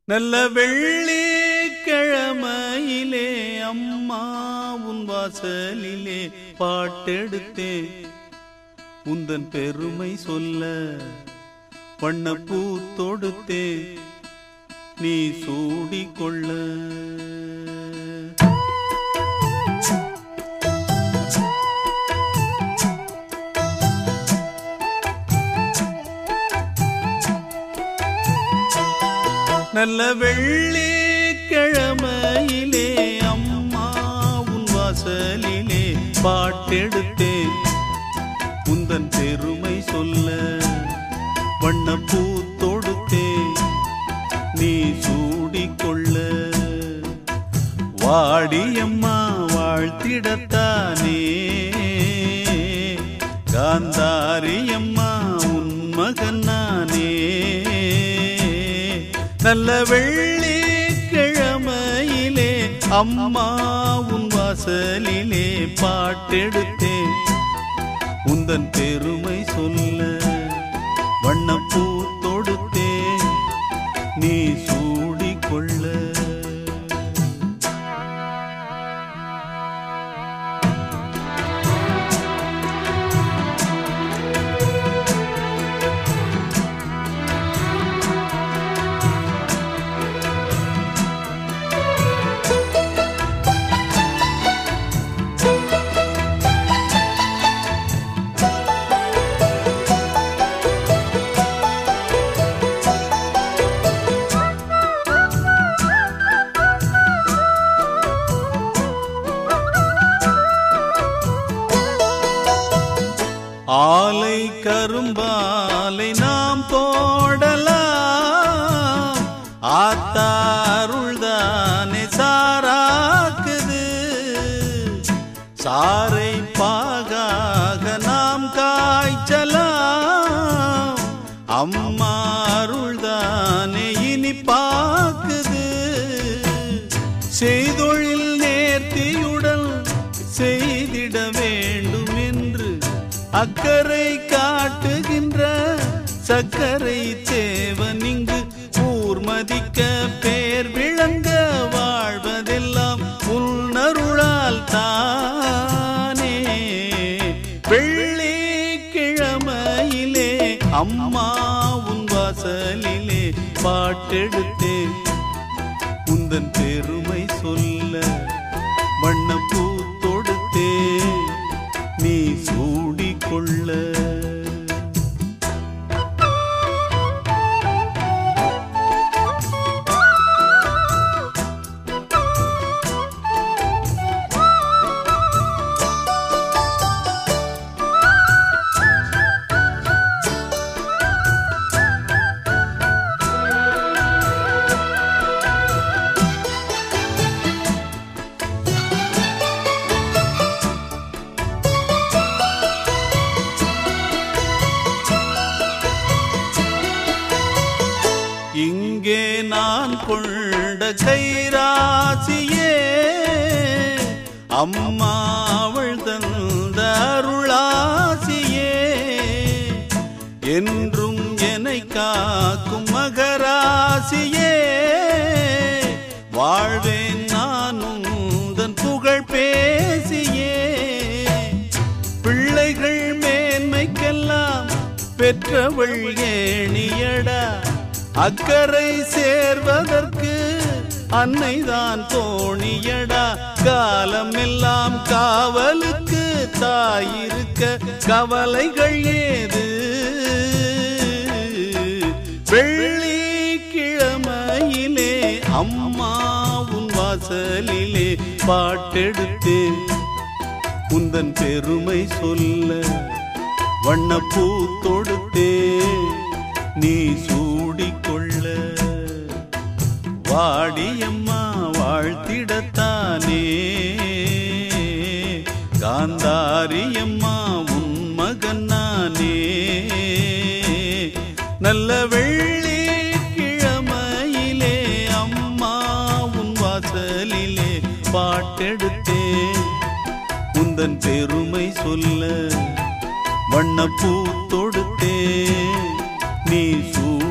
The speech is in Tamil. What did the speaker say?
நல்ல வெள்ளிக்கிழமையிலே அம்மா உன் வாசலிலே பாட்டெடுத்தேன் உந்தன் பெருமை சொல்ல வண்ணப்பூ தொடுத்தேன் நீ சூடிக்கொள்ள நல்ல வெள்ளிக்கிழமையிலே அம்மா உன் வாசலிலே பாட்டெடுத்தேன் உந்தன் பெருமை சொல்ல வண்ணப்பூ தொடுத்தேன் நீ சூடிக்கொள்ள வாடியம்மா வாழ்த்திடத்தானே காந்தாரியம்மா உன் மகன் நானே நல்ல வெள்ளிக்கிழமையிலே அம்மா உன் வாசலிலே பாட்டெடுத்தேன் உந்தன் பெருமை சொல்ல வண்ணப்பூ தொடுத்தேன் நீ சூடிக்கொள்ள ஆலை கரும்பாலை நாம் போடலாம் ஆத்தாருள்தானே சாராக்குது சாரை பாகாக நாம் காய்ச்சலாம் அம்மா அருள்தானே இனி பாக்குது செய்தொழில் நேர்த்தியுடன் செய்திட வேண்டும் என்று அக்கறை காட்டுகின்ற சக்கரை தேவன் இங்கு ஊர் மதிக்க பேர் விளங்க வாழ்வதெல்லாம் உன்னருளால் தானே வெள்ளிக்கிழமையிலே அம்மா உன் வாசலிலே பாட்டெடுத்தேன் உந்தன் பெருமை சொல்ல வண்ணப்பூ தொடுத்தே நீ சூடிக்கொள்ள இங்கே நான் கொண்ட கைராசியே அம்மா அவள் தந்த அருளாசியே என்றும் என்னை காக்கும் மகராசியே வாழ்வேன் நானும் உந்தன் புகழ் பேசியே பிள்ளைகள் மேன்மைக்கெல்லாம் பெற்றவள் ஏணியடா அக்கறை சேர்வதற்கு அன்னைதான் தோணியடா காலம் எல்லாம் காவலுக்கு தாயிருக்க கவலைகள் ஏது வெள்ளிக்கிழமையிலே அம்மா உன் வாசலிலே பாட்டெடுத்தேன் உந்தன் பெருமை சொல்ல வண்ணப்பூ தொடுத்தே நீ சூடிக்கொள்ள வாடியம்மா வாழ்த்திடத்தானே காந்தாரியம்மா உன் மகன் நானே நல்ல வெள்ளிக்கிழமையிலே அம்மா உன் வாசலிலே பாட்டெடுத்தேன் உந்தன் பெருமை சொல்ல வண்ணப்பூ தொடுத்தே நீ சூ